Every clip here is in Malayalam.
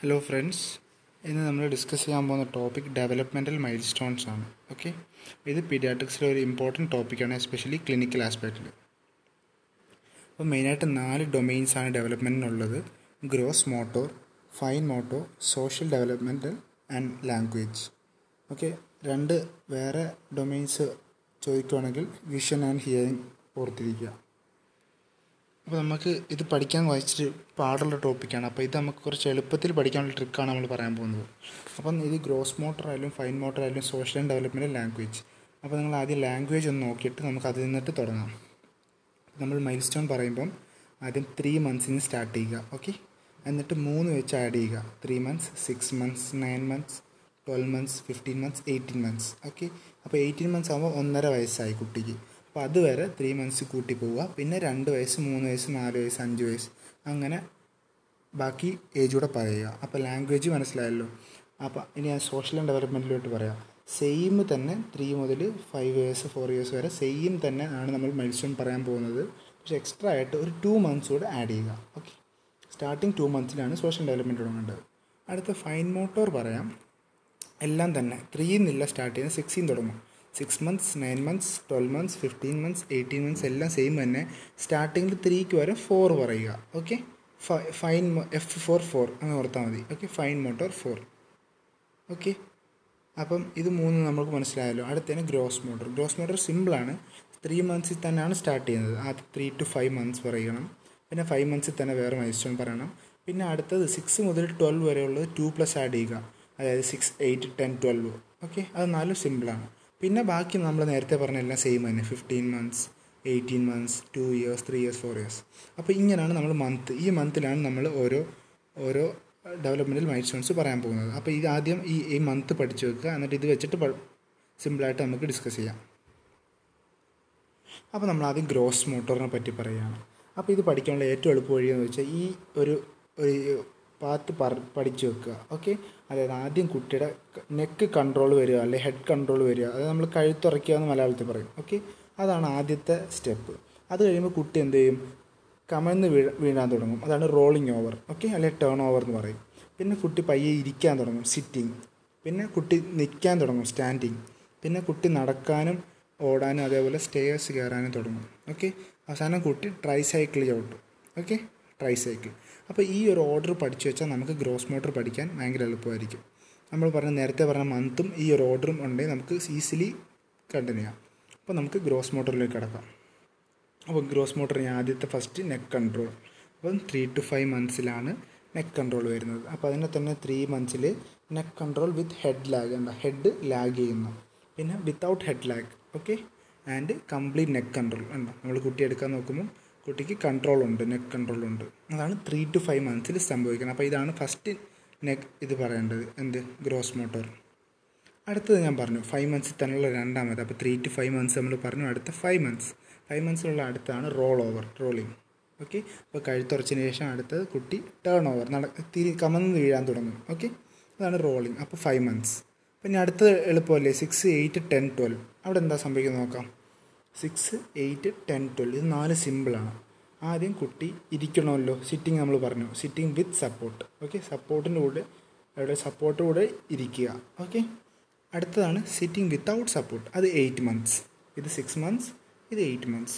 ഹലോ ഫ്രണ്ട്സ് ഇന്ന് നമ്മൾ ഡിസ്കസ് ചെയ്യാൻ പോകുന്ന ടോപ്പിക് ഡെവലപ്മെൻറ്റൽ മൈൽ സ്റ്റോൺസ് ആണ് ഓക്കെ ഇത് പീഡിയാട്രിക്സിലെ ഒരു ഇമ്പോർട്ടൻറ്റ് ടോപ്പിക്കാണ് എസ്പെഷ്യലി ക്ലിനിക്കൽ ആസ്പെക്റ്റിൽ അപ്പോൾ മെയിനായിട്ട് നാല് ഡൊമെയിൻസ് ആണ് ഡെവലപ്മെൻറ്റിനുള്ളത് gross motor fine motor social developmental and language okay രണ്ട് വേറെ ഡൊമെയിൻസ് ചോദിക്കുവാണെങ്കിൽ വിഷൻ ആൻഡ് ഹിയറിംഗ് ഓർത്തിരിക്കുക അപ്പോൾ നമുക്ക് ഇത് പഠിക്കാൻ വായിച്ചിട്ട് പാടുള്ള ടോപ്പിക്കാണ് അപ്പോൾ ഇത് നമുക്ക് കുറച്ച് എളുപ്പത്തിൽ പഠിക്കാനുള്ള ട്രിക്കാണ് നമ്മൾ പറയാൻ പോകുന്നത് അപ്പം ഇത് ഗ്രോസ് മോട്ടർ ആയാലും ഫൈൻ മോട്ടർ ആയാലും സോഷ്യൽ ആൻഡ് ഡെവലപ്മെൻറ്റ് ലാംഗ്വേജ് അപ്പോൾ നിങ്ങൾ ആദ്യം ലാംഗ്വേജ് ഒന്ന് നോക്കിയിട്ട് നമുക്ക് അതിൽ നിന്നിട്ട് തുടങ്ങാം നമ്മൾ മൈൽ സ്റ്റോൺ പറയുമ്പം ആദ്യം ത്രീ മന്ത്സിന് സ്റ്റാർട്ട് ചെയ്യുക ഓക്കെ എന്നിട്ട് മൂന്ന് വെച്ച് ആഡ് ചെയ്യുക three months six months nine months twelve months fifteen months eighteen months okay അപ്പോൾ എയ്റ്റീൻ മന്ത്സ് ആകുമ്പോൾ ഒന്നര വയസ്സായി കുട്ടിക്ക് അപ്പോൾ അതുവരെ ത്രീ മന്ത്സ് കൂട്ടി പോവുക പിന്നെ രണ്ട് വയസ്സ് മൂന്ന് വയസ്സ് നാല് വയസ്സ് അഞ്ച് വയസ്സ് അങ്ങനെ ബാക്കി ഏജ് കൂടെ പറയുക അപ്പോൾ ലാംഗ്വേജ് മനസ്സിലായല്ലോ അപ്പോൾ ഇനി ഞാൻ സോഷ്യൽ ആൻഡ് ഡെവലപ്മെൻറ്റിലോട്ട് പറയാം സെയിം തന്നെ ത്രീ മുതൽ ഫൈവ് ഇയേഴ്സ് ഫോർ ഇയേഴ്സ് വരെ സെയിം തന്നെ ആണ് നമ്മൾ മൈൽസ്റ്റോൺ പറയാൻ പോകുന്നത് പക്ഷേ എക്സ്ട്രാ ആയിട്ട് ഒരു ടു മന്ത്സ് കൂടെ ആഡ് ചെയ്യുക ഓക്കെ സ്റ്റാർട്ടിങ് ടു മന്ത്സിലാണ് സോഷ്യൽ ഡെവലപ്മെൻറ്റ് തുടങ്ങേണ്ടത് അടുത്ത ഫൈൻ മോട്ടോർ പറയാം എല്ലാം തന്നെ ത്രീ എന്നില്ല സ്റ്റാർട്ട് ചെയ്യുന്നത് സിക്സിൽ തുടങ്ങും six months nine months twelve months fifteen months eighteen months എല്ലാം സെയിം തന്നെ സ്റ്റാർട്ടിങ്ങിൽ ത്രീക്ക് വരെ ഫോർ പറയുക okay fine F four four അങ്ങനെ ഓർത്താൽ മതി okay fine motor four okay അപ്പം ഇത് മൂന്ന് നമുക്ക് മനസ്സിലായല്ലോ അടുത്തതിന് ഗ്രോസ് മോട്ടോർ ഗ്രോസ് മോട്ടോർ സിമ്പിളാണ് ത്രീ മന്ത്സിൽ തന്നെയാണ് സ്റ്റാർട്ട് ചെയ്യുന്നത് ആദ്യം ത്രീ ടു ഫൈവ് മന്ത്സ് പറയണം പിന്നെ ഫൈവ് മന്ത്സിൽ തന്നെ വേറെ മൈൽസ്റ്റോൺ പറയണം പിന്നെ അടുത്തത് സിക്സ് മുതൽ ട്വൽവ് വരെയുള്ളത് ടു പ്ലസ് ആഡ് ചെയ്യുക അതായത് six eight ten twelve okay അത് നാലും സിമ്പിളാണ് പിന്നെ ബാക്കി നമ്മൾ നേരത്തെ പറഞ്ഞ എല്ലാം സെയിം തന്നെ fifteen months eighteen months two years three years four years അപ്പോൾ ഇങ്ങനെയാണ് നമ്മൾ മന്ത് ഈ മന്തിലാണ് നമ്മൾ ഓരോ ഓരോ ഡെവലപ്മെൻറ്റൽ മൈൽ സ്റ്റോൺസ് പറയാൻ പോകുന്നത് അപ്പോൾ ഇത് ആദ്യം ഈ ഈ മന്ത് പഠിച്ചു വെക്കുക എന്നിട്ട് ഇത് വെച്ചിട്ട് സിമ്പിളായിട്ട് നമുക്ക് ഡിസ്കസ് ചെയ്യാം അപ്പോൾ നമ്മൾ ആദ്യം ഗ്രോസ് മോട്ടോറിനെ പറ്റി പറയുകയാണ് അപ്പോൾ ഇത് പഠിക്കാനുള്ള ഏറ്റവും എളുപ്പ വഴിയെന്ന് വെച്ചാൽ ഈ ഒരു ഒരു പാത്ത് പറ പഠിച്ചു വെക്കുക ഓക്കെ അതായത് ആദ്യം കുട്ടിയുടെ നെക്ക് കൺട്രോൾ വരിക അല്ലെങ്കിൽ ഹെഡ് കൺട്രോൾ വരിക അത് നമ്മൾ കഴുത്തുറയ്ക്കുക എന്ന് മലയാളത്തിൽ പറയും ഓക്കെ അതാണ് ആദ്യത്തെ സ്റ്റെപ്പ് അത് കഴിയുമ്പോൾ കുട്ടി എന്ത് ചെയ്യും കമഴ്ന്ന് വീഴ വീഴാൻ തുടങ്ങും അതാണ് റോളിങ് ഓവർ ഓക്കെ അല്ലെങ്കിൽ ടേൺ ഓവർ എന്ന് പറയും പിന്നെ കുട്ടി പയ്യെ ഇരിക്കാൻ തുടങ്ങും സിറ്റിങ് പിന്നെ കുട്ടി നിൽക്കാൻ തുടങ്ങും സ്റ്റാൻഡിങ് പിന്നെ കുട്ടി നടക്കാനും ഓടാനും അതേപോലെ സ്റ്റേയേഴ്സ് കയറാനും തുടങ്ങും ഓക്കെ അവസാനം കുട്ടി ട്രൈ സൈക്കിൾ ചവിട്ടും ഓക്കെ ട്രൈ സൈക്കിൾ അപ്പോൾ ഈ ഒരു ഓർഡർ പഠിച്ചു വെച്ചാൽ നമുക്ക് ഗ്രോസ് മോട്ടർ പഠിക്കാൻ ഭയങ്കര എളുപ്പമായിരിക്കും നമ്മൾ പറഞ്ഞ നേരത്തെ പറഞ്ഞ മന്തും ഈ ഒരു ഓർഡറും ഉണ്ടെങ്കിൽ നമുക്ക് ഈസിലി കണ്ടിന്യൂ ചെയ്യാം അപ്പോൾ നമുക്ക് ഗ്രോസ് മോട്ടറിലേക്ക് കിടക്കാം അപ്പോൾ ഗ്രോസ് മോട്ടർ ഞാൻ ആദ്യത്തെ ഫസ്റ്റ് നെക്ക് കൺട്രോൾ അപ്പം ത്രീ ടു ഫൈവ് മന്ത്സിലാണ് നെക്ക് കൺട്രോൾ വരുന്നത് അപ്പോൾ അതിനെ തന്നെ ത്രീ മന്ത്സിൽ neck control with head lag എന്താ ഹെഡ് ലാഗ് ചെയ്യുന്നു പിന്നെ without head lag okay and complete neck control ഉണ്ടോ നമ്മൾ കുട്ടി എടുക്കാൻ നോക്കുമ്പോൾ കുട്ടിക്ക് കൺട്രോൾ ഉണ്ട് നെക്ക് കൺട്രോൾ ഉണ്ട് അതാണ് ത്രീ ടു ഫൈവ് മന്ത്സിൽ സംഭവിക്കുന്നത് അപ്പോൾ ഇതാണ് ഫസ്റ്റ് നെക്ക് ഇത് പറയേണ്ടത് എന്ത് ഗ്രോസ് മോട്ടോർ അടുത്തത് ഞാൻ പറഞ്ഞു ഫൈവ് മന്ത്സിൽ തന്നെയുള്ള രണ്ടാമത് അപ്പോൾ ത്രീ ടു ഫൈവ് മന്ത്സ് നമ്മൾ പറഞ്ഞു അടുത്ത ഫൈവ് മന്ത്സ് ഫൈവ് മന്ത്സിലുള്ള അടുത്താണ് റോൾ ഓവർ റോളിങ് ഓക്കെ അപ്പോൾ കഴുത്തുറച്ചതിന് ശേഷം അടുത്തത് കുട്ടി ടേൺ ഓവർ നട തിരി കമന്ന് വീഴാൻ തുടങ്ങും ഓക്കെ അതാണ് റോളിങ് അപ്പോൾ ഫൈവ് മന്ത്സ് പിന്നെ അടുത്തത് എളുപ്പമല്ലേ സിക്സ് എയ്റ്റ് ടെൻ ട്വൽവ് അവിടെ എന്താ സംഭവിക്കുന്നത് നോക്കാം സിക്സ് എയ്റ്റ് ടെൻ ട്വൽവ് ഇത് നാല് സിമ്പിളാണ് ആദ്യം കുട്ടി ഇരിക്കണമല്ലോ സിറ്റിംഗ് നമ്മൾ പറഞ്ഞു സിറ്റിംഗ് വിത്ത് സപ്പോർട്ട് ഓക്കെ സപ്പോർട്ടിൻ്റെ കൂടെ അവിടെ സപ്പോർട്ട് കൂടെ ഇരിക്കുക ഓക്കെ അടുത്തതാണ് സിറ്റിംഗ് വിത്തൗട്ട് സപ്പോർട്ട് അത് എയ്റ്റ് മന്ത്സ് ഇത് സിക്സ് മന്ത്സ് ഇത് എയ്റ്റ് മന്ത്സ്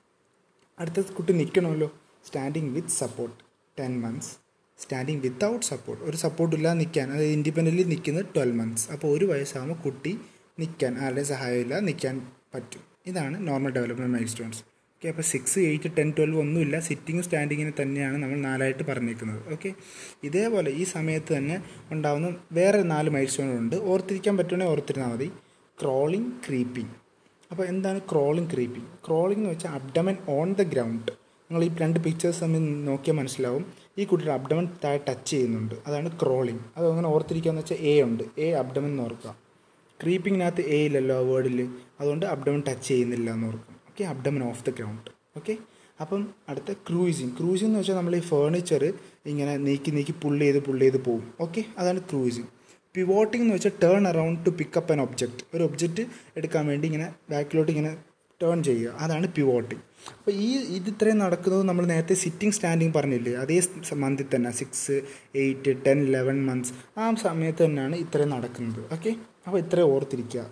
അടുത്തത് കുട്ടി നിൽക്കണമല്ലോ standing with support ten months standing without support ഒരു സപ്പോർട്ട് ഇല്ലാതെ നിൽക്കാൻ അതായത് ഇൻഡിപെൻഡൻ്റ്ലി നിൽക്കുന്നത് ട്വൽവ് മന്ത്സ് അപ്പോൾ ഒരു വയസ്സാകുമ്പോൾ കുട്ടി നിൽക്കാൻ ആരുടെയും സഹായമില്ല നിൽക്കാൻ പറ്റും ഇതാണ് normal development milestones okay അപ്പോൾ സിക്സ് എയ്റ്റ് ടെൻ ട്വൽവ് ഒന്നുമില്ല സിറ്റിങ്ങും സ്റ്റാൻഡിങ്ങിന് തന്നെയാണ് നമ്മൾ നാലായിട്ട് പറഞ്ഞിരിക്കുന്നത് ഓക്കെ ഇതേപോലെ ഈ സമയത്ത് തന്നെ ഉണ്ടാകുന്ന വേറെ നാല് മൈൽ സ്റ്റോണുണ്ട് ഓർത്തിരിക്കാൻ പറ്റുവാണെങ്കിൽ ഓർത്തിരുന്നാൽ മതി ക്രോളിംഗ് ക്രീപ്പിംഗ് അപ്പോൾ എന്താണ് ക്രോളിംഗ് ക്രീപ്പിംഗ് ക്രോളിംഗ് എന്ന് വെച്ചാൽ അബ്ഡമൻ ഓൺ ദ ഗ്രൗണ്ട് നിങ്ങൾ ഈ രണ്ട് പിക്ചേഴ്സ് തമ്മിൽ നോക്കിയാൽ മനസ്സിലാവും ഈ കുട്ടിയുടെ അബ്ഡമൻ താഴെ ടച്ച് ചെയ്യുന്നുണ്ട് അതാണ് ക്രോളിംഗ് അത് അങ്ങനെ ഓർത്തിരിക്കുകയെന്ന് വെച്ചാൽ എ ഉണ്ട് എ അബ്ഡമൻ എന്ന് ഓർക്കുക ക്രീപ്പിങ്ങിനകത്ത് എ ഇല്ലല്ലോ ആ വേർഡിൽ അതുകൊണ്ട് അബ്ഡമൻ ടച്ച് ചെയ്യുന്നില്ല എന്ന് ഓർക്കും okay abdomen off the ground okay അപ്പം അടുത്ത ക്രൂയിസിങ് ക്രൂയിസിംഗ് എന്ന് വെച്ചാൽ നമ്മൾ ഈ ഫേർണിച്ചർ ഇങ്ങനെ നീക്കി നീക്കി പുള്ള് ചെയ്ത് പുള്ള് ചെയ്ത് പോകും ഓക്കെ അതാണ് ക്രൂയിസിങ് പിവോട്ടിംഗ് എന്ന് വെച്ചാൽ turn around to pick up an object ഒരു ഒബ്ജക്റ്റ് എടുക്കാൻ വേണ്ടി ഇങ്ങനെ ബാക്കിലോട്ട് ഇങ്ങനെ ടേൺ ചെയ്യുക അതാണ് പിവോട്ടിങ് അപ്പോൾ ഈ ഇത് ഇത്രയും നടക്കുന്നത് നമ്മൾ നേരത്തെ സിറ്റിംഗ് സ്റ്റാൻഡിങ് പറഞ്ഞില്ലേ അതേ മന്തിൽ തന്നെ six eight ten eleven months ആ സമയത്ത് തന്നെയാണ് ഇത്രയും നടക്കുന്നത് ഓക്കെ അപ്പോൾ ഇത്രയും ഓർത്തിരിക്കുക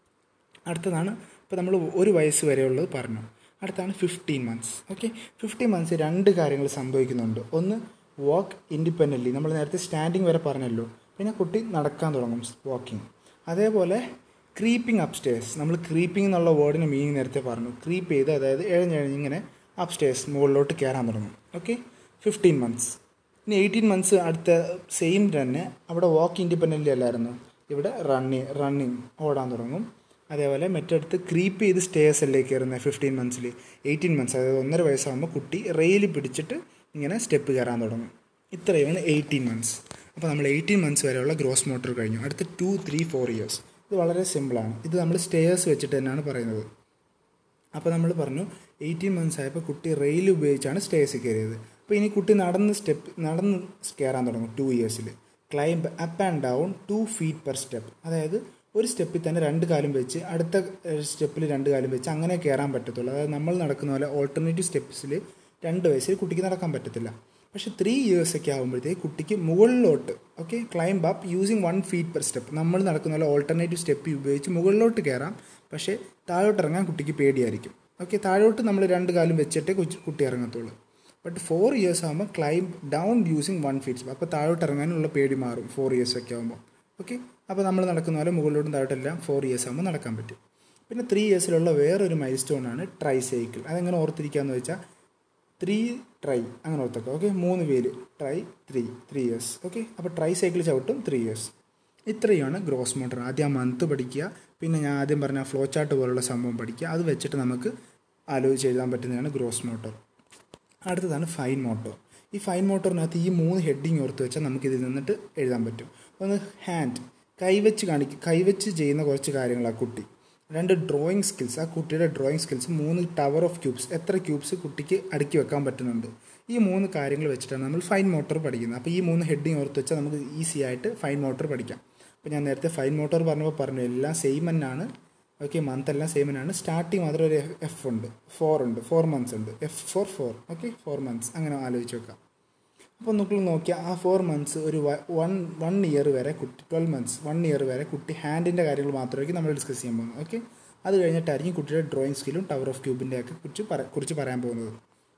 അടുത്തതാണ് ഇപ്പോൾ നമ്മൾ ഒരു വയസ്സ് വരെയുള്ളത് പറഞ്ഞു അടുത്താണ് fifteen months okay fifteen months രണ്ട് കാര്യങ്ങൾ സംഭവിക്കുന്നുണ്ട് ഒന്ന് വാക്ക് ഇൻഡിപെൻഡൻ്റ്ലി നമ്മൾ നേരത്തെ സ്റ്റാൻഡിങ് വരെ പറഞ്ഞല്ലോ പിന്നെ കുട്ടി നടക്കാൻ തുടങ്ങും വാക്കിംഗ് അതേപോലെ ക്രീപ്പിംഗ് അപ്സ്റ്റേഴ്സ് നമ്മൾ ക്രീപ്പിംഗ് എന്നുള്ള വേർഡിന് മീനിങ് നേരത്തെ പറഞ്ഞു ക്രീപ്പ് ചെയ്ത് അതായത് എഴഞ്ഞെഴഞ്ഞിങ്ങനെ അപ്സ്റ്റേഴ്സ് മുകളിലോട്ട് കയറാൻ തുടങ്ങും ഓക്കെ ഫിഫ്റ്റീൻ മന്ത്സ് ഇനി എയ്റ്റീൻ മന്ത്സ് അടുത്ത സെയിം തന്നെ അവിടെ വാക്ക് ഇൻഡിപെൻഡൻ്റ്ലി അല്ലായിരുന്നു ഇവിടെ റണ്ണിങ് റണ്ണിങ് ഓടാൻ തുടങ്ങും അതേപോലെ മറ്റടുത്ത് ക്രീപ്പ് ചെയ്ത് സ്റ്റേഴ്സ് അല്ലേ കയറുന്നത് ഫിഫ്റ്റീൻ മന്ത്സിൽ എയ്റ്റീൻ മന്ത്സ് അതായത് ഒന്നര വയസ്സാകുമ്പോൾ കുട്ടി റെയിൽ പിടിച്ചിട്ട് ഇങ്ങനെ സ്റ്റെപ്പ് കയറാൻ തുടങ്ങും ഇത്രയാണ് എയ്റ്റീൻ മന്ത്സ് അപ്പോൾ നമ്മൾ എയ്റ്റീൻ മന്ത്സ് വരെയുള്ള ഗ്രോസ് മോട്ടർ കഴിഞ്ഞു അടുത്ത ടു ത്രീ ഫോർ ഇയേഴ്സ് ഇത് വളരെ സിമ്പിളാണ് ഇത് നമ്മൾ സ്റ്റേഴ്സ് വെച്ചിട്ട് തന്നെയാണ് പറയുന്നത് അപ്പോൾ നമ്മൾ പറഞ്ഞു എയ്റ്റീൻ മന്ത്സ് ആയപ്പോൾ കുട്ടി റെയിൽ ഉപയോഗിച്ചാണ് സ്റ്റേഴ്സ് കയറിയത് അപ്പോൾ ഇനി കുട്ടി നടന്ന് സ്റ്റെപ്പ് നടന്ന് കയറാൻ തുടങ്ങും ടു ഇയേഴ്സിൽ climb up and down two feet per step അതായത് ഒരു സ്റ്റെപ്പിൽ തന്നെ രണ്ട് കാലും വെച്ച് അടുത്ത സ്റ്റെപ്പിൽ രണ്ട് കാലും വെച്ച് അങ്ങനെ കയറാൻ പറ്റത്തുള്ളൂ അതായത് നമ്മൾ നടക്കുന്ന പോലെ ഓൾട്ടർനേറ്റീവ് സ്റ്റെപ്സിൽ രണ്ട് വയസ്സിൽ കുട്ടിക്ക് നടക്കാൻ പറ്റത്തില്ല പക്ഷെ ത്രീ ഇയേഴ്സ് ഒക്കെ ആകുമ്പോഴത്തേക്ക് കുട്ടിക്ക് മുകളിലോട്ട് okay climb up using one feet per step നമ്മൾ നടക്കുന്ന പോലെ ഓൾട്ടർനേറ്റീവ് സ്റ്റെപ്പ് ഉപയോഗിച്ച് മുകളിലോട്ട് കയറാം പക്ഷേ താഴോട്ട് ഇറങ്ങാൻ കുട്ടിക്ക് പേടിയായിരിക്കും ഓക്കെ താഴോട്ട് നമ്മൾ രണ്ട് കാലും വെച്ചിട്ടേ കൊച്ചു കുട്ടി ഇറങ്ങത്തുള്ളൂ ബട്ട് ഫോർ ഇയേഴ്സ് ആകുമ്പോൾ climb down using one feet അപ്പോൾ താഴോട്ട് ഇറങ്ങാനുള്ള പേടി മാറും ഫോർ ഇയേഴ്സ് ഒക്കെ ആകുമ്പോൾ ഓക്കെ അപ്പോൾ നമ്മൾ നടക്കുന്ന പോലെ മുകളിലോട്ടും താഴോട്ടെല്ലാം ഫോർ ഇയേഴ്സ് ആകുമ്പോൾ നടക്കാൻ പറ്റും പിന്നെ ത്രീ ഇയേഴ്സിലുള്ള വേറൊരു മൈൽ സ്റ്റോൺ ആണ് ട്രൈ സൈക്കിൾ അതെങ്ങനെ ഓർത്തിരിക്കാന്ന് വെച്ചാൽ ത്രീ ട്രൈ അങ്ങനെ ഓർത്തേക്കാം ഓക്കെ മൂന്ന് പേര് tri three three years okay അപ്പോൾ ട്രൈ സൈക്കിൾ ചവിട്ടും ത്രീ ഇയേഴ്സ് ഇത്രയാണ് ഗ്രോസ് മോട്ടർ ആദ്യം ആ മന്ത് പഠിക്കുക പിന്നെ ഞാൻ ആദ്യം പറഞ്ഞ ഫ്ലോ ചാർട്ട് പോലുള്ള സംഭവം പഠിക്കുക അത് വെച്ചിട്ട് നമുക്ക് ആലോചിച്ച് എഴുതാൻ പറ്റുന്നതാണ് ഗ്രോസ് മോട്ടോർ അടുത്തതാണ് ഫൈൻ മോട്ടോർ ഈ ഫൈൻ മോട്ടോറിനകത്ത് ഈ മൂന്ന് ഹെഡിങ് ഓർത്ത് വെച്ചാൽ നമുക്ക് ഇതിൽ നിന്നിട്ട് എഴുതാൻ പറ്റും ഒന്ന് ഹാൻഡ് കൈവച്ച് കാണിക്കും കൈവച്ച് ചെയ്യുന്ന കുറച്ച് കാര്യങ്ങൾ ആ കുട്ടി രണ്ട് ഡ്രോയിങ് സ്കിൽസ് ആ കുട്ടിയുടെ ഡ്രോയിങ് സ്കിൽസ് മൂന്ന് ടവർ ഓഫ് ക്യൂബ്സ് എത്ര ക്യൂബ്സ് കുട്ടിക്ക് അടുക്കി വെക്കാൻ പറ്റുന്നുണ്ട് ഈ മൂന്ന് കാര്യങ്ങൾ വെച്ചിട്ടാണ് നമ്മൾ ഫൈൻ മോട്ടോർ പഠിക്കുന്നത് അപ്പോൾ ഈ മൂന്ന് ഹെഡിങ് ഓർത്ത് വെച്ചാൽ നമുക്ക് ഈസി ആയിട്ട് ഫൈൻ മോട്ടോർ പഠിക്കാം അപ്പോൾ ഞാൻ നേരത്തെ ഫൈൻ മോട്ടോർ പറഞ്ഞപ്പോൾ പറഞ്ഞു എല്ലാം സെയിം തന്നെയാണ് ഓക്കെ മന്ത് എല്ലാം സെയിം തന്നെയാണ് സ്റ്റാർട്ടിങ് മാത്രം ഒരു എഫ് ഉണ്ട് ഫോർ ഉണ്ട് ഫോർ മന്ത്സ് ഉണ്ട് F four four okay four months അങ്ങനെ ആലോചിച്ച് വെക്കാം അപ്പോൾ നിങ്ങൾ നോക്കിയാൽ ആ ഫോർ മന്ത്സ് ഒരു വൺ വൺ ഇയർ വരെ കുട്ടി ട്വൽവ് മന്ത്സ് വൺ ഇയർ വരെ കുട്ടി ഹാൻഡിൻ്റെ കാര്യങ്ങൾ മാത്രമായിരിക്കും നമ്മൾ ഡിസ്കസ് ചെയ്യാൻ പോകുന്നത് ഓക്കെ അത് കഴിഞ്ഞിട്ടായിരിക്കും കുട്ടിയുടെ ഡ്രോയിങ് സ്കില്ലും ടവർ ഓഫ് ക്യൂബിൻ്റെ ഒക്കെ കുറിച്ച് പറ കുറിച്ച് പറയാൻ പോകുന്നത്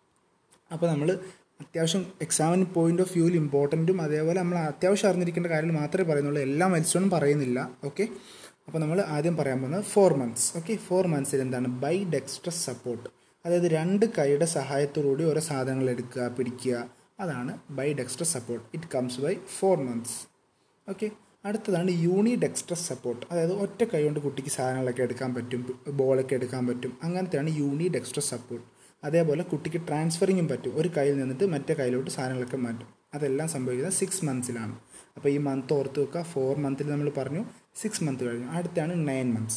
അപ്പോൾ നമ്മൾ അത്യാവശ്യം എക്സാമിന് പോയിന്റ് ഓഫ് വ്യൂവിൽ ഇമ്പോർട്ടൻറ്റും അതേപോലെ നമ്മൾ അത്യാവശ്യം അറിഞ്ഞിരിക്കേണ്ട കാര്യങ്ങൾ മാത്രമേ പറയുന്നുള്ളൂ എല്ലാ മത്സരവും പറയുന്നില്ല ഓക്കെ അപ്പോൾ നമ്മൾ ആദ്യം പറയാൻ പോകുന്നത് ഫോർ മന്ത്സ് ഓക്കെ ഫോർ മന്ത്സിൽ എന്താണ് ബൈ ഡെക്സ്ട്രസ് സപ്പോർട്ട് അതായത് രണ്ട് കൈയുടെ സഹായത്തോടുകൂടി ഓരോ സാധനങ്ങൾ എടുക്കുക പിടിക്കുക അതാണ് bidextrous support it comes by four months okay അടുത്തതാണ് യൂണി ഡെക്സ്ട്രസ് സപ്പോർട്ട് അതായത് ഒറ്റ കൈ കൊണ്ട് കുട്ടിക്ക് സാധനങ്ങളൊക്കെ എടുക്കാൻ പറ്റും ബോളൊക്കെ എടുക്കാൻ പറ്റും അങ്ങനത്തെയാണ് യൂണി ഡെക്സ്ട്രസ് സപ്പോർട്ട് അതേപോലെ കുട്ടിക്ക് ട്രാൻസ്ഫറിങ്ങും പറ്റും ഒരു കയ്യിൽ നിന്നിട്ട് മറ്റേ കയ്യിലോട്ട് സാധനങ്ങളൊക്കെ മാറ്റും അതെല്ലാം സംഭവിക്കുന്നത് സിക്സ് മന്ത്സിലാണ് അപ്പോൾ ഈ മന്ത് ഓർത്ത് വെക്കുക ഫോർ മന്തിൽ നമ്മൾ പറഞ്ഞു സിക്സ് മന്ത് കഴിഞ്ഞു അടുത്താണ് nine months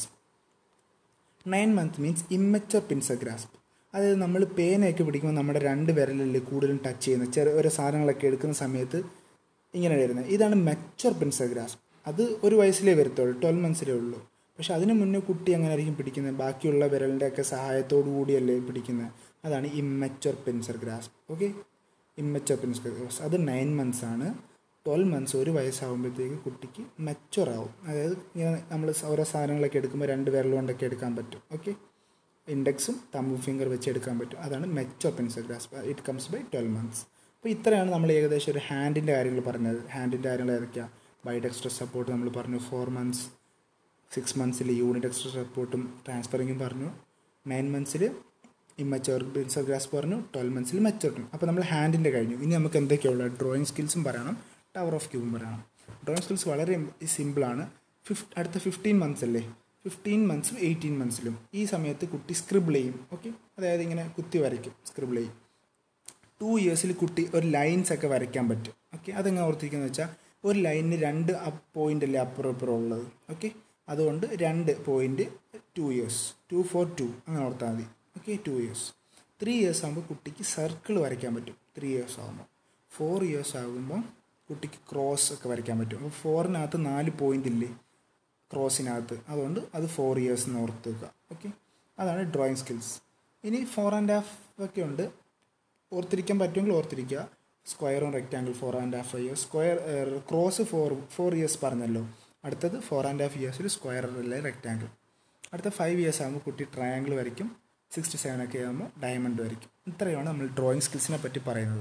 nine month means immature pincer grasp അതായത് നമ്മൾ പേനയൊക്കെ പിടിക്കുമ്പോൾ നമ്മുടെ രണ്ട് വിരലിൽ കൂടുതലും ടച്ച് ചെയ്യുന്ന ചെറിയ ഓരോ സാധനങ്ങളൊക്കെ എടുക്കുന്ന സമയത്ത് ഇങ്ങനെ വരുന്നത് ഇതാണ് മെച്ചർ പിൻസർ ഗ്രാസ്പ് അത് ഒരു വയസ്സിലേ വരത്തുള്ളൂ ട്വൽവ് മന്ത്സിലേ ഉള്ളൂ പക്ഷെ അതിന് മുന്നേ കുട്ടി അങ്ങനെ ആയിരിക്കും പിടിക്കുന്നത് ബാക്കിയുള്ള വിരലിൻ്റെ ഒക്കെ സഹായത്തോടു കൂടിയല്ലേ പിടിക്കുന്നത് അതാണ് immature pincer grasp okay immature pincer grasp അത് നയൻ മന്ത്സ് ആണ് ട്വൽവ് മന്ത്സ് ഒരു വയസ്സാകുമ്പോഴത്തേക്ക് കുട്ടിക്ക് മെച്ചുവർ ആവും അതായത് ഇങ്ങനെ നമ്മൾ ഓരോ സാധനങ്ങളൊക്കെ എടുക്കുമ്പോൾ രണ്ട് വിരൽ കൊണ്ടൊക്കെ എടുക്കാൻ പറ്റും ഓക്കെ ഇൻഡെക്സും തമ്പ് ഫിംഗർ വെച്ച് എടുക്കാൻ പറ്റും അതാണ് mature pincer grasp it comes by twelve months അപ്പോൾ ഇത്രയാണ് നമ്മൾ ഏകദേശം ഒരു ഹാൻഡിൻ്റെ കാര്യങ്ങൾ പറഞ്ഞത് ഹാൻഡിൻ്റെ കാര്യങ്ങൾ ഏതൊക്കെയാണ് ബൈഡെക്സ്ട്രസ് സപ്പോർട്ട് നമ്മൾ പറഞ്ഞു ഫോർ മന്ത്സ് സിക്സ് മന്ത്സിൽ യൂണിറ്റ് എക്സ്ട്രാ സപ്പോർട്ടും ട്രാൻസ്ഫറിങ്ങും പറഞ്ഞു നയൻ മന്ത്സിൽ ഇമ്മച്ചോർ പെൻസിൽ ഗ്രാസ്പ് പറഞ്ഞു ട്വൽവ് മന്ത്സിൽ മെച്ചോർട്ടും അപ്പോൾ നമ്മൾ ഹാൻഡിൻ്റെ കഴിഞ്ഞു ഇനി നമുക്ക് എന്തൊക്കെയുള്ള ഡ്രോയിങ് സ്കിൽസും പറയണം ടവർ ഓഫ് ക്യൂബും പറയണം ഡ്രോയിങ് സ്കിൽസ് വളരെ സിമ്പിളാണ് ഫിഫ് അടുത്ത ഫിഫ്റ്റീൻ മന്ത്സ് അല്ലേ ഫിഫ്റ്റീൻ മന്ത്സും എയ്റ്റീൻ മന്ത്സിലും ഈ സമയത്ത് കുട്ടി സ്ക്രിബിൾ ചെയ്യും ഓക്കെ അതായത് ഇങ്ങനെ കുത്തി വരയ്ക്കും സ്ക്രിബിൾ ചെയ്യും ടു ഇയേഴ്സിൽ കുട്ടി ഒരു ലൈൻസ് ഒക്കെ വരയ്ക്കാൻ പറ്റും ഓക്കെ അതെങ്ങനെ ഓർത്തിരിക്കുന്നത് വെച്ചാൽ ഒരു ലൈനിന് രണ്ട് പോയിന്റ് അല്ലേ അപ്പുറം ഇപ്പുറം ഉള്ളത് ഓക്കെ അതുകൊണ്ട് രണ്ട് point two years two four two അങ്ങനെ ഓർത്താൽ മതി okay two years three years ആകുമ്പോൾ കുട്ടിക്ക് സർക്കിൾ വരയ്ക്കാൻ പറ്റും ത്രീ ഇയേഴ്സ് ആകുമ്പോൾ ഫോർ ഇയേഴ്സ് ആകുമ്പോൾ കുട്ടിക്ക് ക്രോസ് ഒക്കെ വരയ്ക്കാൻ പറ്റും അപ്പോൾ ഫോറിനകത്ത് നാല് പോയിന്റ് ഇല്ലേ ക്രോസിനകത്ത് അതുകൊണ്ട് അത് ഫോർ ഇയേഴ്സ് എന്ന് ഓർത്ത് വെക്കുക ഓക്കെ അതാണ് ഡ്രോയിങ് സ്കിൽസ് ഇനി ഫോർ ആൻഡ് ഹാഫ് ഒക്കെ ഉണ്ട് ഓർത്തിരിക്കാൻ പറ്റുമെങ്കിൽ ഓർത്തിരിക്കുക സ്ക്വയറും rectangle four and half years square cross four four years പറഞ്ഞല്ലോ അടുത്തത് ഫോർ ആൻഡ് ഹാഫ് ഇയേഴ്സിൽ സ്ക്വയർ അല്ലെ റെക്റ്റാങ്കിൾ അടുത്ത ഫൈവ് ഇയേഴ്സ് ആകുമ്പോൾ കുട്ടി ട്രയാങ്കിൾ വരയ്ക്കും സിക്സ്റ്റി സെവൻ ഒക്കെ ആകുമ്പോൾ ഡയമണ്ട് വരയ്ക്കും ഇത്രയാണ് നമ്മൾ ഡ്രോയിങ് സ്കിൽസിനെ പറ്റി പറയുന്നത്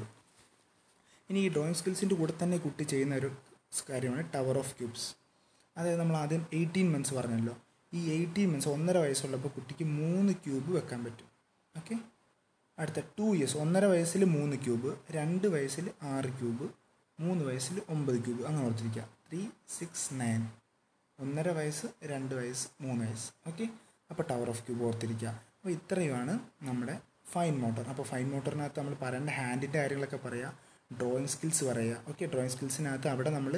ഇനി ഈ ഡ്രോയിങ് സ്കിൽസിൻ്റെ കൂടെ തന്നെ കുട്ടി ചെയ്യുന്ന ഒരു കാര്യമാണ് ടവർ ഓഫ് ക്യൂബ്സ് അതായത് നമ്മൾ ആദ്യം എയ്റ്റീൻ മന്ത്സ് പറഞ്ഞല്ലോ ഈ എയ്റ്റീൻ മന്ത്സ് ഒന്നര വയസ്സുള്ളപ്പോൾ കുട്ടിക്ക് മൂന്ന് ക്യൂബ് വെക്കാൻ പറ്റും ഓക്കെ അടുത്ത ടു ഇയേഴ്സ് ഒന്നര വയസ്സിൽ മൂന്ന് ക്യൂബ് രണ്ട് വയസ്സിൽ ആറ് ക്യൂബ് മൂന്ന് വയസ്സിൽ ഒമ്പത് ക്യൂബ് അങ്ങനെ ഓർത്തിരിക്കുക ത്രീ സിക്സ് നയൻ ഒന്നര വയസ്സ് രണ്ട് വയസ്സ് മൂന്ന് വയസ്സ് ഓക്കെ അപ്പോൾ ടവർ ഓഫ് ക്യൂബ് ഓർത്തിരിക്കുക അപ്പോൾ ഇത്രയുമാണ് നമ്മുടെ ഫൈൻ മോട്ടർ അപ്പോൾ ഫൈൻ മോട്ടറിനകത്ത് നമ്മൾ പറയേണ്ട ഹാൻഡിൻ്റെ കാര്യങ്ങളൊക്കെ പറയുക ഡ്രോയിങ് സ്കിൽസ് പറയുക ഓക്കെ ഡ്രോയിങ് സ്കിൽസിനകത്ത് അവിടെ നമ്മൾ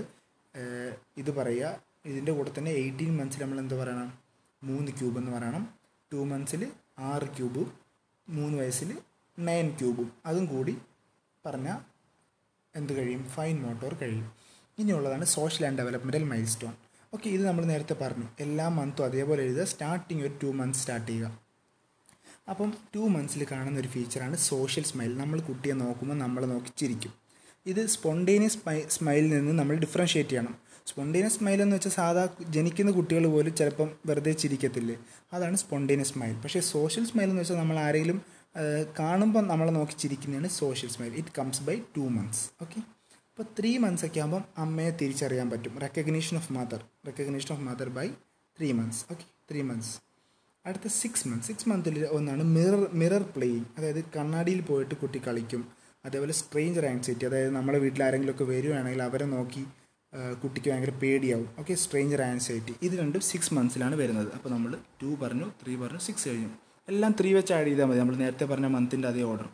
ഇത് പറയുക ഇതിൻ്റെ കൂടെ തന്നെ എയ്റ്റീൻ മന്ത്സിൽ നമ്മൾ എന്ത് പറയണം മൂന്ന് ക്യൂബ് എന്ന് പറയണം ടു മന്ത്സിൽ ആറ് ക്യൂബും മൂന്ന് വയസ്സിൽ നയൻ ക്യൂബും അതും കൂടി പറഞ്ഞാൽ എന്ത് കഴിയും ഫൈൻ മോട്ടോർ കഴിയും ഇനിയുള്ളതാണ് social and developmental milestone okay ഇത് നമ്മൾ നേരത്തെ പറഞ്ഞു എല്ലാ മന്തും അതേപോലെ എഴുതുക സ്റ്റാർട്ടിങ് ഒരു ടു മന്ത്സ് സ്റ്റാർട്ട് ചെയ്യുക അപ്പം ടു മന്ത്സിൽ കാണുന്ന ഒരു ഫീച്ചറാണ് സോഷ്യൽ സ്മൈൽ നമ്മൾ കുട്ടിയെ നോക്കുമ്പോൾ നമ്മളെ നോക്കി ചിരിക്കും ഇത് സ്പോണ്ടേനിയസ് സ്മൈ സ്മൈലിൽ നിന്ന് നമ്മൾ ഡിഫറൻഷ്യേറ്റ് ചെയ്യണം സ്പോണ്ടേനിയസ് സ്മൈൽ എന്ന് വെച്ചാൽ സാധാ ജനിക്കുന്ന കുട്ടികൾ പോലും ചിലപ്പം വെറുതെ ചിരിക്കത്തില്ലേ അതാണ് സ്പോണ്ടേനിയസ് സ്മൈൽ പക്ഷേ സോഷ്യൽ സ്മൈൽ എന്ന് വെച്ചാൽ നമ്മൾ ആരെങ്കിലും കാണുമ്പോൾ നമ്മളെ നോക്കി ചിരിക്കുന്നതാണ് social smile it comes by two months okay അപ്പോൾ ത്രീ മന്ത്സ് ഒക്കെ ആകുമ്പം അമ്മയെ തിരിച്ചറിയാൻ പറ്റും recognition of mother recognition of mother by three months okay three months അടുത്ത സിക്സ് മന്ത്സ് സിക്സ് മന്തിൽ ഒന്നാണ് മിറർ മിറർ പ്ലേയിങ് അതായത് കണ്ണാടിയിൽ പോയിട്ട് കുട്ടി കളിക്കും അതേപോലെ സ്ട്രേഞ്ചർ ആൻസൈറ്റി അതായത് നമ്മുടെ വീട്ടിൽ ആരെങ്കിലുമൊക്കെ വരുവാണെങ്കിൽ അവരെ നോക്കി കുട്ടിക്ക് ഭയങ്കര പേടിയാവും ഓക്കെ സ്ട്രേഞ്ചർ ആൻസൈറ്റി ഇത് രണ്ടും സിക്സ് മന്ത്സിലാണ് വരുന്നത് അപ്പോൾ നമ്മൾ ടു പറഞ്ഞു ത്രീ പറഞ്ഞു സിക്സ് കഴിഞ്ഞു എല്ലാം ത്രീ വെച്ച് ആഡ് ചെയ്താൽ മതി നമ്മൾ നേരത്തെ പറഞ്ഞ മന്തിൻ്റെ അതേ ഓർഡർ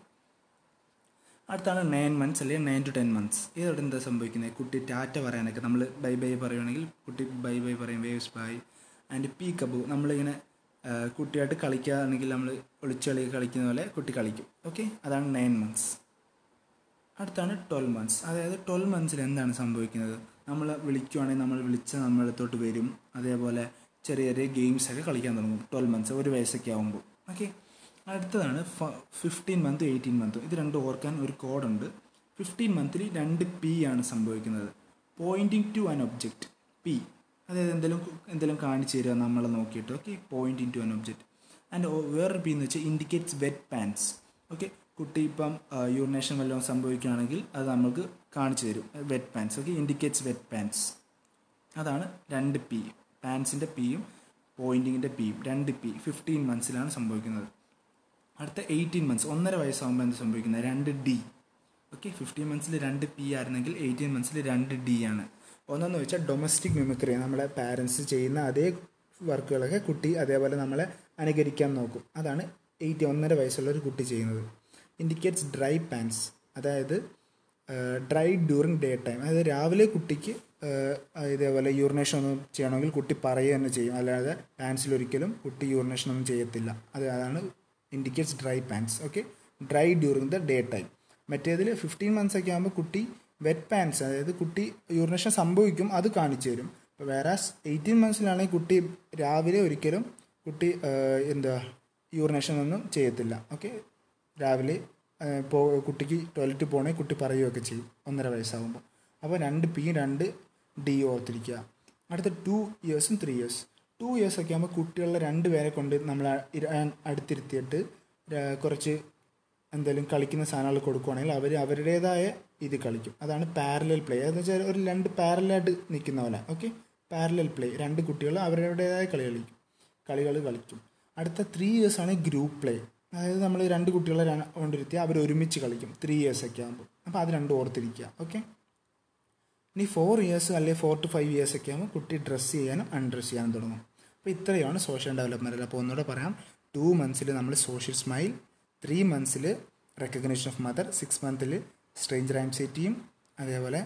അടുത്താണ് നയൻ മന്ത്സ് അല്ലെങ്കിൽ നയൻ ടു ടെൻ മന്ത്സ് ഇതോടെ എന്താ സംഭവിക്കുന്നത് കുട്ടി ടാറ്റ പറയാനൊക്കെ നമ്മൾ ബൈ ബൈ പറയുകയാണെങ്കിൽ കുട്ടി ബൈ ബൈ പറയും വേവ്സ് ബൈ ആൻഡ് പീക്കബു നമ്മളിങ്ങനെ കുട്ടിയായിട്ട് കളിക്കുകയാണെങ്കിൽ നമ്മൾ ഒളിച്ചളി കളിക്കുന്ന പോലെ കുട്ടി കളിക്കും ഓക്കെ അതാണ് നയൻ മന്ത്സ് അടുത്താണ് ട്വൽവ് മന്ത്സ് അതായത് ട്വൽവ് മന്ത്സിൽ എന്താണ് സംഭവിക്കുന്നത് നമ്മൾ വിളിക്കുവാണെങ്കിൽ നമ്മൾ വിളിച്ച നമ്മുടെ അടുത്തോട്ട് വരും അതേപോലെ ചെറിയ ചെറിയ ഗെയിംസ് ഒക്കെ കളിക്കാൻ തുടങ്ങും ട്വൽവ് മന്ത്സ് ഒരു വയസ്സൊക്കെ ആകുമ്പോൾ ഓക്കെ അടുത്തതാണ് ഫിഫ്റ്റീൻ മന്ത് എയ്റ്റീൻ മന്ത് ഇത് രണ്ടും ഓർക്കാൻ ഒരു കോഡുണ്ട് ഫിഫ്റ്റീൻ മന്തിൽ രണ്ട് പി ആണ് സംഭവിക്കുന്നത് pointing to an object P അതായത് എന്തെങ്കിലും എന്തെങ്കിലും കാണിച്ചു തരിക നമ്മളെ നോക്കിയിട്ട് okay pointing to an object and വേറൊരു പി എന്ന് വെച്ചാൽ ഇൻഡിക്കേറ്റ്സ് വെറ്റ് പാൻസ് ഓക്കെ കുട്ടി ഇപ്പം യൂറിനേഷൻ വല്ലതും സംഭവിക്കുകയാണെങ്കിൽ അത് നമുക്ക് കാണിച്ചു തരും wet pants okay indicates wet pants അതാണ് രണ്ട് പി പാൻസിൻ്റെ പിയും പോയിൻറ്റിങ്ങിൻ്റെ പിയും രണ്ട് പി ഫിഫ്റ്റീൻ മന്ത്സിലാണ് സംഭവിക്കുന്നത് അടുത്ത എയ്റ്റീൻ മന്ത്സ് ഒന്നര വയസ്സാകുമ്പോൾ എന്ത് സംഭവിക്കുന്നത് രണ്ട് ഡി ഓക്കെ ഫിഫ്റ്റീൻ മന്ത്സിൽ രണ്ട് പി ആയിരുന്നെങ്കിൽ എയ്റ്റീൻ മന്ത്സിൽ രണ്ട് ഡി ആണ് ഒന്നെന്ന് വെച്ചാൽ ഡൊമസ്റ്റിക് മിമിക്രി നമ്മളെ പാരൻസ് ചെയ്യുന്ന അതേ വർക്കുകളൊക്കെ കുട്ടി അതേപോലെ നമ്മളെ അനുകരിക്കാൻ നോക്കും അതാണ് എയ്റ്റി ഒന്നര വയസ്സുള്ള ഒരു കുട്ടി ചെയ്യുന്നത് ഇൻഡിക്കേറ്റ്സ് ഡ്രൈ പാൻസ് അതായത് ഡ്രൈ ഡ്യൂറിങ് ഡേ ടൈം അതായത് രാവിലെ കുട്ടിക്ക് ഇതേപോലെ യൂറിനേഷൻ ഒന്നും ചെയ്യണമെങ്കിൽ കുട്ടി പറയുക തന്നെ ചെയ്യും അല്ലാതെ പാൻസിൽ ഒരിക്കലും കുട്ടി യൂറിനേഷൻ ഒന്നും ചെയ്യത്തില്ല അത് അതാണ് indicates dry pants okay dry during the day time മറ്റേതിൽ ഫിഫ്റ്റീൻ മന്ത്സ് ഒക്കെ ആകുമ്പോൾ കുട്ടി വെറ്റ് പാൻസ് അതായത് കുട്ടി യൂറിനേഷൻ സംഭവിക്കും അത് കാണിച്ചു തരും ഇപ്പോൾ വേറെ എയ്റ്റീൻ മന്ത്സിലാണെങ്കിൽ കുട്ടി രാവിലെ ഒരിക്കലും കുട്ടി എന്താ യൂറിനേഷൻ ഒന്നും ചെയ്യത്തില്ല ഓക്കെ രാവിലെ പോ കുട്ടിക്ക് ടോയ്ലറ്റിൽ പോകണമെങ്കിൽ കുട്ടി പറയുകയൊക്കെ ചെയ്യും ഒന്നര വയസ്സാകുമ്പോൾ അപ്പോൾ രണ്ട് പി രണ്ട് ഡി ഓർത്തിരിക്കുക അടുത്ത ടു ഇയേഴ്സും ത്രീ ഇയേഴ്സ് ടു ഇയേഴ്സ് ഒക്കെ ആകുമ്പോൾ കുട്ടികളെ രണ്ട് പേരെ കൊണ്ട് നമ്മൾ അടുത്തിരുത്തിയിട്ട് കുറച്ച് എന്തെങ്കിലും കളിക്കുന്ന സാധനങ്ങൾ കൊടുക്കുകയാണെങ്കിൽ അവർ അവരുടേതായ ഇത് കളിക്കും അതാണ് പാരലൽ പ്ലേ എന്ന് വെച്ചാൽ ഒരു രണ്ട് പാരലായിട്ട് നിൽക്കുന്ന പോലെ ഓക്കെ പാരലൽ പ്ലേ രണ്ട് കുട്ടികൾ അവരുടേതായ കളി കളിക്കും കളികൾ കളിക്കും അടുത്ത ത്രീ ഇയേഴ്സ് ആണ് ഗ്രൂപ്പ് പ്ലേ അതായത് നമ്മൾ രണ്ട് കുട്ടികളെ കൊണ്ടിരുത്തി അവർ ഒരുമിച്ച് കളിക്കും ത്രീ ഇയേഴ്സ് ഒക്കെ ആകുമ്പോൾ അപ്പോൾ അത് രണ്ടും ഓർത്തിരിക്കുക ഓക്കെ ഇനി ഫോർ ഇയേഴ്സ് അല്ലെങ്കിൽ ഫോർ ടു ഫൈവ് ഇയേഴ്സ് ഒക്കെ ആകുമ്പോൾ കുട്ടി ഡ്രസ്സ് ചെയ്യാനും അൺഡ്രസ്സ് ചെയ്യാനും തുടങ്ങും അപ്പോൾ ഇത്രയാണ് സോഷ്യൽ ഡെവലപ്മെൻറ്റിൽ അപ്പോൾ ഒന്നുകൂടെ പറയാം ടു മന്ത്സിൽ നമ്മൾ സോഷ്യൽ സ്മൈൽ ത്രീ മന്ത്സിൽ റെക്കഗ്നേഷൻ ഓഫ് മദർ സിക്സ് മന്തിൽ സ്ട്രേഞ്ചർ ആൻസൈറ്റിയും അതേപോലെ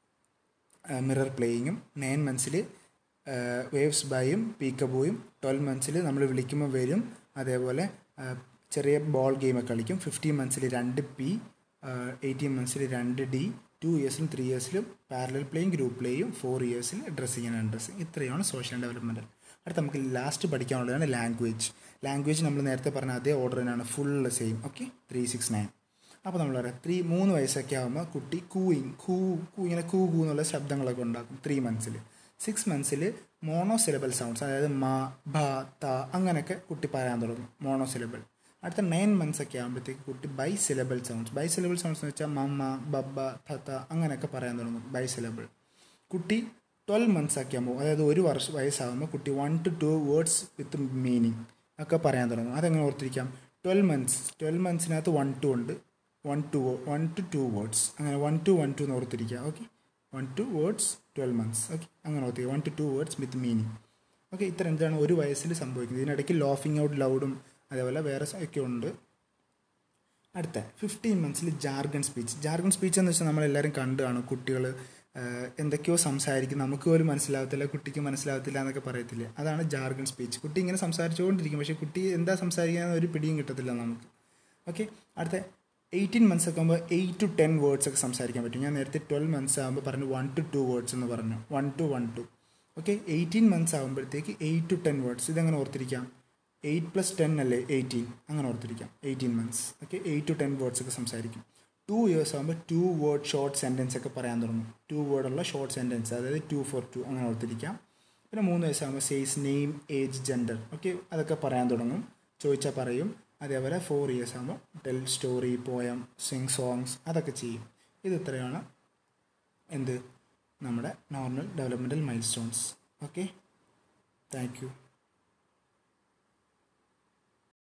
മിറർ പ്ലേയിങ്ങും നയൻ മന്ത്സിൽ വേവ്സ് ബൈയും പീക്കബോയും ട്വൽവ് മന്ത്സിൽ നമ്മൾ വിളിക്കുമ്പോൾ വരും അതേപോലെ ചെറിയ ബോൾ ഗെയിമൊക്കെ കളിക്കും ഫിഫ്റ്റീൻ മന്ത്സിൽ രണ്ട് പി എയ്റ്റീൻ മന്ത്സിൽ രണ്ട് ഡി ടു ഇയേഴ്സിലും ത്രീ ഇയേഴ്സിലും പാരലൽ പ്ലേയും ഗ്രൂപ്പ് പ്ലേയും ഫോർ ഇയേഴ്സിൽ ഡ്രസ്സിങ് ആൻഡ് അൺഡ്രസ്സിങ് ഇത്രയാണ് സോഷ്യൽ ഡെവലപ്മെൻറ്റ് അടുത്ത നമുക്ക് ലാസ്റ്റ് പഠിക്കാനുള്ളതാണ് ലാംഗ്വേജ് ലാംഗ്വേജ് നമ്മൾ നേരത്തെ പറഞ്ഞ അതേ ഓർഡർ തന്നെയാണ് full same okay three six nine അപ്പോൾ നമ്മൾ പറയാം ത്രീ മൂന്ന് വയസ്സൊക്കെ ആകുമ്പോൾ കുട്ടി കൂയിങ് കൂ കൂ ഇങ്ങനെ കൂ കൂ എന്നുള്ള ശബ്ദങ്ങളൊക്കെ ഉണ്ടാക്കും ത്രീ മന്ത്സിൽ സിക്സ് മന്ത്സിൽ മോണോ സിലബൽ സൗണ്ട്സ് അതായത് മ ഭ ത അങ്ങനെയൊക്കെ കുട്ടി പറയാൻ തുടങ്ങും മോണോ സിലബൽ അടുത്ത നയൻ മന്ത്സ് ഒക്കെ ആകുമ്പോഴത്തേക്ക് കുട്ടി bisyllable sounds bisyllable sounds എന്ന് വെച്ചാൽ മമ്മ ബബ്ബ തത്ത അങ്ങനെയൊക്കെ പറയാൻ തുടങ്ങും ബൈ സിലബിൾ കുട്ടി ട്വൽവ് മന്ത്സ് ഒക്കെ ആകുമ്പോൾ അതായത് ഒരു വർഷം വയസ്സാകുമ്പോൾ കുട്ടി one two two words with meaning ഒക്കെ പറയാൻ തുടങ്ങും അതെങ്ങനെ ഓർത്തിരിക്കാം ട്വൽവ് മന്ത്സ് ട്വൽവ് മന്ത്സിനകത്ത് വൺ ടു ഉണ്ട് one two one two two words അങ്ങനെ വൺ ടു വൺ ടു എന്ന് ഓർത്തിരിക്കുക okay one two words twelve months okay അങ്ങനെ ഓർത്തിരിക്കുക one two two words with meaning okay ഇത്ര എന്താണ് ഒരു വയസ്സിൽ സംഭവിക്കുന്നത് ഇതിനിടയ്ക്ക് ലോഫിംഗ് ഔട്ട് ലൗഡും അതേപോലെ വേറെ ഒക്കെ ഉണ്ട് അടുത്ത ഫിഫ്റ്റീൻ മന്ത്സിൽ ജാർഗൺ സ്പീച്ച് ജാർഗൺ സ്പീച്ച് എന്ന് വെച്ചാൽ നമ്മളെല്ലാവരും കണ്ടാണ് കുട്ടികൾ എന്തൊക്കെയോ സംസാരിക്കും നമുക്ക് പോലും മനസ്സിലാവത്തില്ല കുട്ടിക്ക് മനസ്സിലാവത്തില്ല എന്നൊക്കെ പറയത്തില്ലേ അതാണ് ജാർഗൺ സ്പീച്ച് കുട്ടി ഇങ്ങനെ സംസാരിച്ചുകൊണ്ടിരിക്കും പക്ഷേ കുട്ടി എന്താ സംസാരിക്കുക ഒരു പിടിയും കിട്ടത്തില്ല നമുക്ക് ഓക്കെ അടുത്ത എയ്റ്റീൻ മന്ത്സ് ഒക്കെ ആകുമ്പോൾ എയ്റ്റ് ടു ടെൻ വേർഡ്സ് ഒക്കെ സംസാരിക്കാൻ പറ്റും ഞാൻ നേരത്തെ ട്വൽവ് മന്ത്സ് ആകുമ്പോൾ പറഞ്ഞു വൺ ടു ടു വേർഡ്സ് എന്ന് പറഞ്ഞു one two one two okay eighteen months ആകുമ്പോഴത്തേക്ക് എയ്റ്റ് ടു ടെൻ വേർഡ്സ് ഇതെങ്ങനെ ഓർത്തിരിക്കാം എയ്റ്റ് പ്ലസ് ടെൻ അല്ലേ എയ്റ്റീൻ അങ്ങനെ ഓർത്തിരിക്കാം eighteen months okay eight to ten words ഒക്കെ സംസാരിക്കും ടു ഇയേഴ്സ് ആകുമ്പോൾ ടു വേർഡ് ഷോർട്ട് സെൻറ്റൻസ് ഒക്കെ പറയാൻ തുടങ്ങും ടു വേർഡുള്ള ഷോർട്ട് സെൻറ്റൻസ് അതായത് ടു ഫോർ ടു അങ്ങനെ ഓർത്തിരിക്കാം പിന്നെ മൂന്ന് വയസ്സാകുമ്പോൾ says name age gender okay അതൊക്കെ പറയാൻ തുടങ്ങും ചോദിച്ചാൽ പറയും അതേപോലെ ഫോർ ഇയേഴ്സ് ആകുമ്പോൾ tell story poem sing songs അതൊക്കെ ചെയ്യും ഇത് ഇത്രയാണ് എന്ത് നമ്മുടെ normal developmental milestones okay thank U